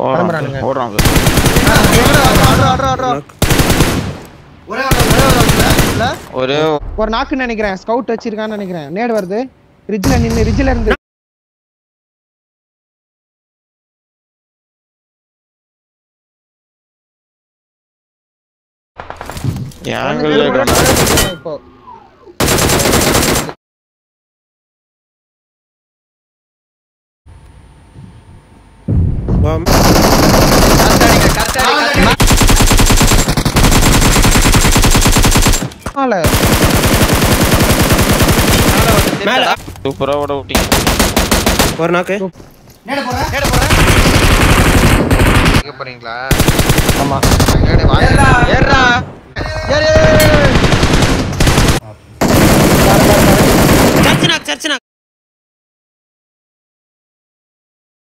கிளம்புறானுங்க. ஓடுறாங்க ஆடுறா, ஆடுறா, ஆடுறா. ஒரே ஒரு ஒரே ஒரு ஆளுல, இல்ல? ஒரே ஒரு நாக்குன்னு நினைக்கிறேன் ஸ்கவுட் வச்சிருக்கான்னு நினைக்கிறேன் நேடு வருது ரிட்ஜ்ல நின்னு ரிட்ஜ்ல இருந்து ஆங்கிள் இப்போ வா ஆள மேல சூப்பரா ஓட விட்டீங்க ஒரு நாக்கு நேடு போறேன், நேடு போறேன். போறீங்களா ஆமா ஏறா ஏறு, ஏறு.